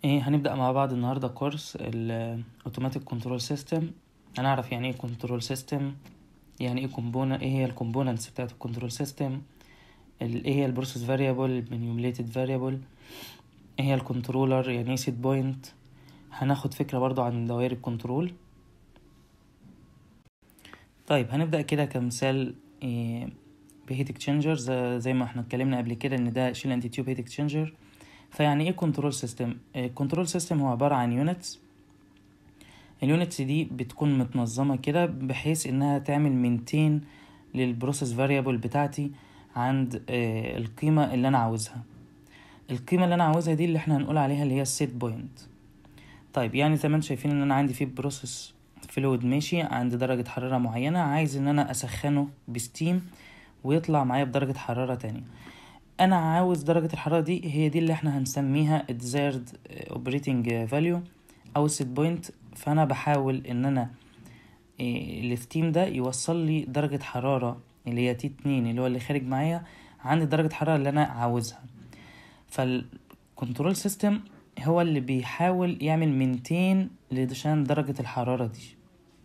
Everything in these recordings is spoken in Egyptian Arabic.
ايه هنبدأ مع بعض النهاردة كورس ال Automatic Control System هنعرف يعني ايه Control System يعني ايه كومبونا ايه هي الكومبوننتس بتاعت الكنترول سيستم ايه هي البروسيس فاريبل المانيوميليتد فاريبل ايه هي الكنترولر يعني ايه سيت بوينت هناخد فكرة برضو عن دوائر الكنترول طيب هنبدأ كده كمثال إيه بهيت اكسشينجر زي ما احنا اتكلمنا قبل كده ان ده شيل انتي تيوب هيت اكسشينجر فيعني ايه كنترول سيستم الكنترول سيستم هو عبارة عن يونتس اليونتس دي بتكون متنظمة كده بحيث انها تعمل مينتين للبروسيس فاريبل بتاعتي عند آه القيمة اللي انا عاوزها القيمة اللي انا عاوزها دي اللي احنا هنقول عليها اللي هي السيت بوينت طيب يعني زي ما انتم شايفين ان انا عندي في بروسيس فلويد ماشي عند درجة حرارة معينة عايز ان انا اسخنه بستيم ويطلع معايا بدرجة حرارة تانية انا عاوز درجة الحرارة دي هي دي اللي احنا هنسميها desired operating value او set point فانا بحاول ان انا الستيم ده يوصل لي درجة حرارة اللي هي تي اتنين اللي هو اللي خارج معايا عند درجة الحرارة اللي انا عاوزها فالكنترول سيستم هو اللي بيحاول يعمل مينتين لشان درجة الحرارة دي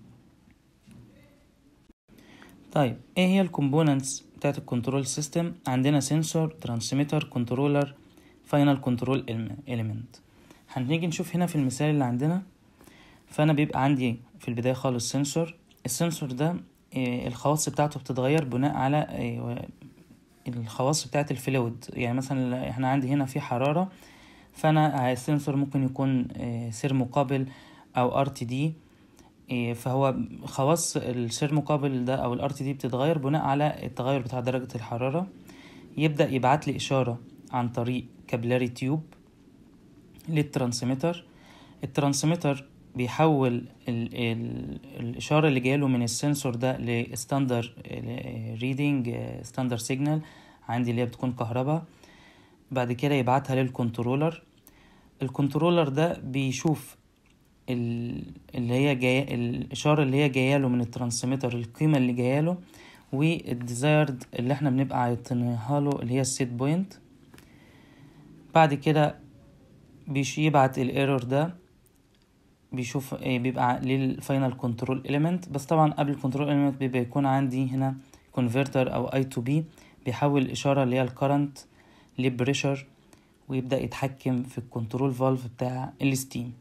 طيب ايه هي الكومبوننتس بتاعت الكنترول سيستم عندنا سنسور ترانسميتر كنترولر فاينل كنترول اليمنت هنيجي نشوف هنا في المثال اللي عندنا فانا بيبقى عندي في البدايه خالص سنسور السنسور ده الخواص بتاعته بتتغير بناء على الخواص بتاعه الفلويد يعني مثلا احنا عندي هنا في حراره فانا السنسور ممكن يكون سير مقابل او ار تي دي فهو خواص السير مقابل ده او الار تي دي بتتغير بناء على التغير بتاع درجه الحراره يبدا يبعت لي اشاره عن طريق كابلاري تيوب للترانسميتر الترانسميتر بيحول ال ال الإشارة اللي جايله من السنسور ده لستاندر ريدنج ستاندر سيجنال عندي اللي هي بتكون كهرباء بعد كده يبعتها للكنترولر الكنترولر ده بيشوف اللي هي جاية الإشارة اللي هي جاياله من الترانسميتر القيمة اللي جاياله والديزايرد اللي احنا بنبقى عايطينها له اللي هي السيت بوينت بعد كده بيبعت الايرور ده بيشوف بيبقى للفاينل كنترول اليمنت بس طبعا قبل الكنترول اليمنت بيبقى يكون عندي هنا كونفرتر او اي تو بي بيحول الاشاره اللي هي الكرنت لبريشر ويبدا يتحكم في الكنترول فالف بتاع الستيم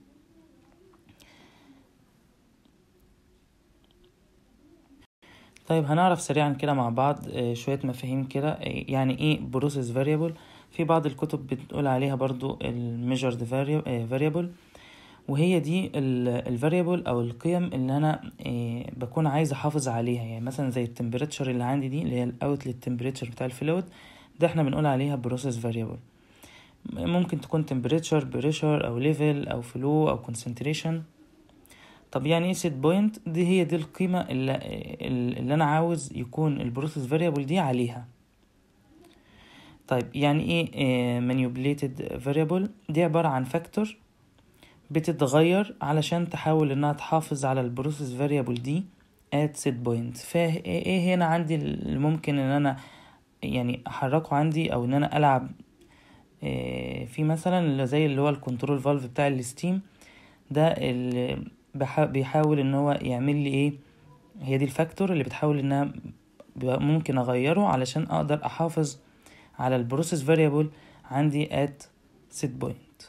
طيب هنعرف سريعا كده مع بعض شويه مفاهيم كده يعني ايه بروسيس فاريبل في بعض الكتب بتقول عليها برضو الميجرد فاريبل وهي دي الفاريبل او القيم اللي انا إيه بكون عايز احافظ عليها يعني مثلا زي التمبريتشر اللي عندي دي اللي هي الاوتلت تمبريتشر بتاع الفلويد ده احنا بنقول عليها بروسيس فاريبل ممكن تكون تمبريتشر بريشر او ليفل او فلو او كونسنتريشن طب يعني ايه سيت بوينت دي هي دي القيمة اللي, اللي انا عاوز يكون البروسيس فاريبل دي عليها طيب يعني ايه manipulated variable دي عبارة عن فاكتور بتتغير علشان تحاول انها تحافظ على البروسيس فاريبل دي at set point فايه هنا عندي اللي ممكن ان انا يعني احركه عندي او ان انا العب في مثلا زي اللي هو الكنترول فالف بتاع الستيم ده اللي بيحاول ان هو يعمل لي ايه هي دي الفاكتور اللي بتحاول انها ممكن اغيره علشان اقدر احافظ على البروسيس فاريبل عندي at set point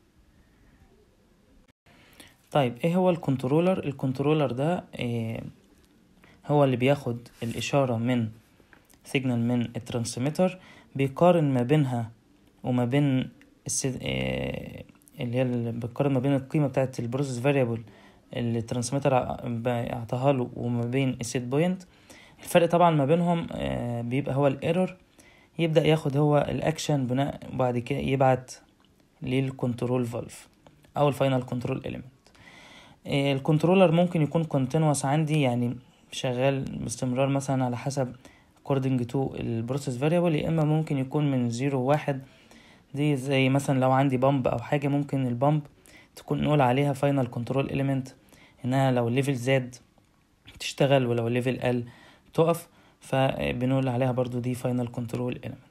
طيب ايه هو الكنترولر الكنترولر ده إيه هو اللي بياخد الاشارة من سيجنال من الترانسميتر بيقارن ما بينها وما بين السيد... إيه اللي هي اللي بيقارن ما بين القيمة بتاعة البروسيس فاريبل اللي الترانسميتر اعطاها له وما بين السيت بوينت الفرق طبعا ما بينهم إيه بيبقى هو الايرور يبدأ ياخد هو الاكشن بناء وبعد كده يبعت للكنترول فالف او الفاينل كنترول اليمنت الكنترولر ممكن يكون continuous عندي يعني شغال باستمرار مثلا على حسب according to البروسيس variable يا اما ممكن يكون من زيرو واحد دي زي مثلا لو عندي بامب او حاجة ممكن البامب تكون نقول عليها final control element انها لو الليفل زاد تشتغل ولو الليفل قل تقف فبنقول عليها برضو دي final control element